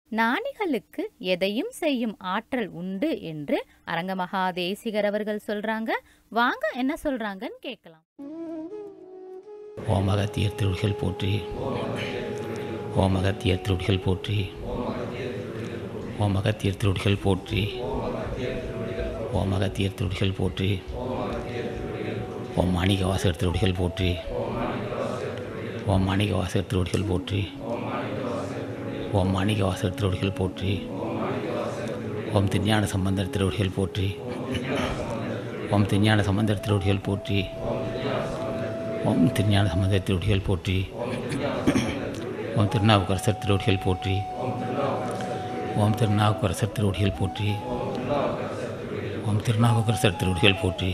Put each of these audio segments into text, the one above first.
ஞானிகளுக்கு எதையும் செய்யும் ஆற்றல் உண்டு என்று அரங்கமகா தேசிகர் அவர்கள் சொல்றாங்க வாங்க என்ன சொல்றாங்கன்னு கேட்கலாம் ஓமகத்தியர் திருடிகள் போற்றி ஓமகத்தியர் திருடிகள் போற்றி ஓமகத்தியர் திருடிகள் போற்றி ஓமகத்தியர் திருடிகள் போற்றி ஓம் மாணிக வாசகர் திருடிகள் போற்றி ஓம் மாணிக வாசகர் திருடிகள் போற்றி ஓம் மாணிக வாசகர் திருடிகள் போற்றி ஓம் திருஞான சம்பந்தர் திருடிகள் போற்றி ஓம் திருஞான சம்பந்தர் திருடிகள் போற்றி ஓம் திருஞான சம்பந்தர் திருவடிகள் போற்றி ஓம் திருநாவுக்கரசர் திருவடிகள் போற்றி ஓம் திருநாவுக்கரசர் திருவடிகள் போற்றி ஓம் திருநாவுக்கரசர் திருவடிகள் போற்றி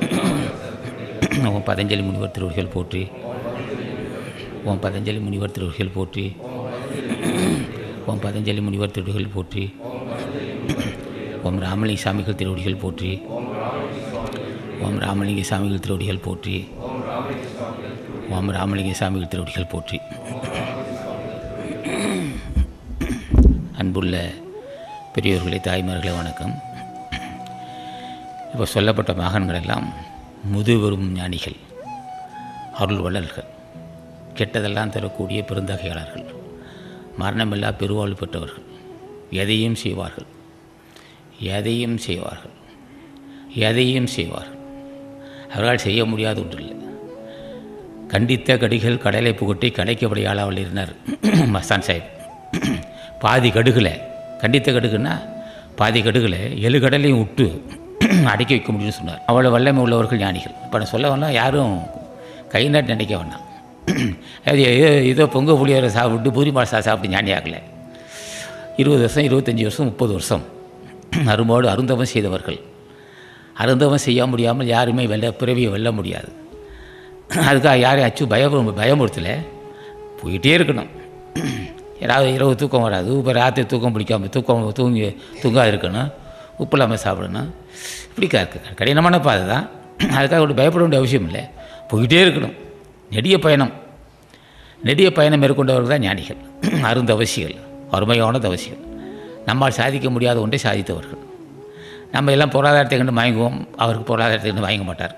ஓம் பதஞ்சலி முனிவர் திருவடிகள் போற்றி ஓம் பதஞ்சலி முனிவர் திருவடிகள் போற்றி ஓம் பதஞ்சலி முனிவர் திருவடிகள் போற்றி ஓம் ராமலிங்க சாமிகள் திருவடிகள் போற்றி ஓம் ராமலிங்க சாமிகள் திருவடிகள் போற்றி ஓம் ராமலிங்க சாமிகள் திருவடிகள் போற்றி அன்புள்ள பெரியோர்களே தாய்மார்களே வணக்கம் இப்போ சொல்லப்பட்ட மகன்கள் எல்லாம் முதுபெரும் ஞானிகள் அருள் வள்ளல்கள் கெட்டதெல்லாம் தரக்கூடிய பெருந்தகையாளர்கள் மரணமில்லா பெருவாழ்வு பெற்றவர்கள் எதையும் செய்வார்கள் எதையும் செய்வார்கள் எதையும் செய்வார்கள் அவர்களால் செய்ய முடியாத ஒன்றில்லை கண்டித்த கடிகள் கடலை புகட்டி கடைக்கப்படி ஆளாவல் இருந்தார் மஸ்தான் சாஹிப் பாதி கடுகில் கண்டித்த கடுகுன்னா பாதி கடுகில் எழு கடலையும் விட்டு அடக்கி வைக்க முடியும்னு சொன்னார் அவ்வளோ வல்லமை உள்ளவர்கள் ஞானிகள் இப்போ நான் சொல்ல வேணாம் யாரும் கை நாட்டு நினைக்க வேண்டாம் அது ஏதோ- ஏதோ பொங்க புளியோரை சாப்பிட்டு பூரி மாலை சா சாப்பிட்டு ஞானி ஆகலை இருபது வருஷம் இருபத்தஞ்சி வருஷம் முப்பது வருஷம் அரும்போடு அருந்தவம் செய்தவர்கள் அருந்தவம் செய்ய முடியாமல் யாருமே வெல்ல பிறவியை வெல்ல முடியாது அதுக்காக யாரையும் அச்சு பயம் பயமுறுத்தலை போயிட்டே இருக்கணும் யாராவது இரவு தூக்கம் வராது இப்போ ராத்திரி தூக்கம் பிடிக்காம தூக்கம் தூங்கி தூங்காது இருக்கணும் உப்பு இல்லாமல் சாப்பிடணும் இப்படி க க- கடினமான பாதை தான் அதுக்காக ஒரு பயப்பட வேண்டிய அவசியம் இல்லை போயிட்டே இருக்கணும் நெடிய பயணம் நெடிய பயணம் மேற்கொண்டவர்கள் தான் ஞானிகள் அருந்தவசிகள் அருமையான தவசிகள் நம்மால் சாதிக்க முடியாத ஒன்றை சாதித்தவர்கள் நம்ம எல்லாம் பொருளாதாரத்தை கண்டு மயங்குவோம் அவருக்கு பொருளாதாரத்தை கண்டு மயங்க மாட்டார்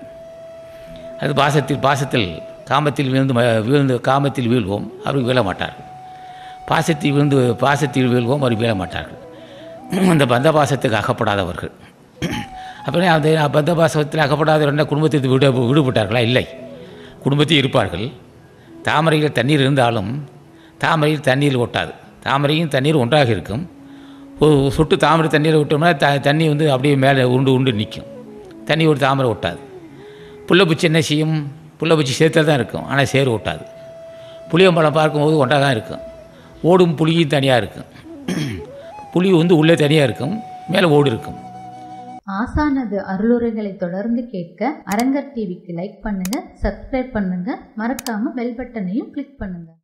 அது பாசத்தில் பாசத்தில் காமத்தில் வீழ்ந்து ம- வீழ்ந்து காமத்தில் வீழ்வோம் அவர் வீழ மாட்டார்கள் பாசத்தில் விழுந்து பாசத்தில் வீழ்வோம் அவர் வீழ மாட்டார்கள் அந்த பந்த பாசத்துக்கு அகப்படாதவர்கள் அப்படியே அந்த பந்த பாசத்தில் அகப்படாதவர்கள் குடும்பத்தை விட விடுபட்டார்களா இல்லை குடும்பத்தில் இருப்பார்கள் தாமரையில் தண்ணீர் இருந்தாலும் தாமரையில் தண்ணீர் ஒட்டாது தாமரையும் தண்ணீர் ஒன்றாக இருக்கும் ஒரு சொட்டு தாமரை தண்ணீரை விட்டோம்னா த தண்ணி வந்து அப்படியே மேலே உருண்டு உருண்டு நிற்கும் தண்ணி ஒரு தாமரை ஒட்டாது புள்ளப்பூச்சி என்ன செய்யும் புள்ளப்பூச்சி சேர்த்தா தான் இருக்கும் ஆனால் சேறு ஒட்டாது புளியம்பழம் பார்க்கும்போது ஒன்றா தான் இருக்கும் ஓடும் புளியும் தனியாக இருக்கும் புளி வந்து உள்ளே தனியாக இருக்கும் மேலே ஓடு இருக்கும் ஆசானது அருளுரைகளை தொடர்ந்து கேட்க அரங்கர் டிவிக்கு லைக் பண்ணுங்க சப்ஸ்கிரைப் பண்ணுங்க மறக்காம பெல் பட்டனையும் கிளிக் பண்ணுங்க